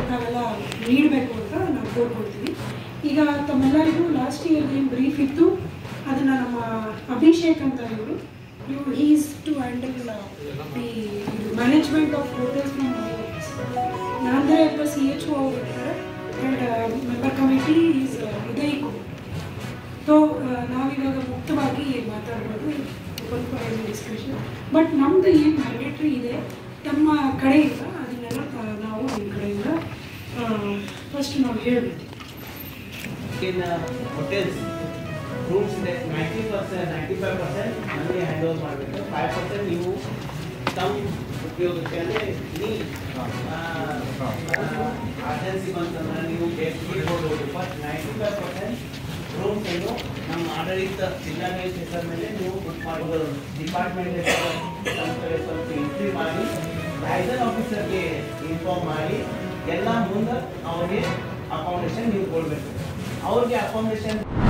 ನಾವೆಲ್ಲ ನೀಡಬೇಕು ಅಂತ ನಾವು ಕೋರ್ಕೊಳ್ತೀವಿ ಈಗ ತಮ್ಮೆಲ್ಲರಿಗೂ ಲಾಸ್ಟ್ ಇಯರ್ ಏನು ಬ್ರೀಫ್ ಇತ್ತು ಅದನ್ನು ನಮ್ಮ ಅಭಿಷೇಕ್ ಅಂತ ಇವರು ಇವರು he's to handle the management of hotels from ನಾಂದ್ರೆ ಒಬ್ಬ ಸಿ ಎಚ್ ಒ ಅವರು ಇರ್ತಾರೆ and member committee is Uday Kumar so ನಾವಿವಾಗ ಮುಕ್ತವಾಗಿ ಮಾತಾಡ್ಬೋದು ಓಪನ್ ಫಾರ್ ಡಿಸ್ಕಷನ್ ಬಟ್ ನಮ್ಮದು ಏನು ಮ್ಯಾಂಡೇಟ್ರಿ ಇದೆ ನಮ್ಮ ಕಡೆಯಿಂದ ಅದನ್ನೆಲ್ಲ ಆ, ನಾವು ನಿಮ್ಮ ಕಡೆಯಿಂದ ಫಸ್ಟ್ ನಾವು ಹೇಳ್ಬೇಕು in uh, hotels rooms ಇದೆ ninety percent ninety five percent ನಮಗೆ ಹ್ಯಾಂಡ್ ಓವರ್ ಮಾಡಬೇಕು ಫೈವ್ ಪರ್ಸೆಂಟ್ ನೀವು ತಮ್ಮ ಉಪಯೋಗಕ್ಕೆ ಅಂದರೆ ನೀ ಆರ್ಜೆನ್ಸಿ ಬಂತಂದ್ರೆ ನೀವು ಕೊಡ್ಬೋದು but ninety five percent rooms ಅನ್ನು ನಮ್ಮ ಆಡಳಿತ ಜಿಲ್ಲಾಡಳಿತ ಹೆಸರ ಮೇಲೆ ನೀವು ಬುಕ್ ಮಾಡ್ಬೋದು ಡಿಪಾರ್ಟ್ಮೆಂಟ್ ಹೆಸರು ನಮ್ಮ ಕಡೆ ಸ್ವಲ್ಪ ಎಂಟ್ರಿ ಮಾಡಿ ಲೈಸನ್ ಆಫೀಸರ್ಗೆ ಇನ್ಫಾರ್ಮ್ ಮಾಡಿ ಎಲ್ಲ ಮುಂದೆ ಅವ್ರಿಗೆ ಅಕಾಮಿಡೇಷನ್ ನೀವು ಕೊಡಬೇಕು ಅವ್ರಿಗೆ ಅಕಾಮಿಡೇಷನ್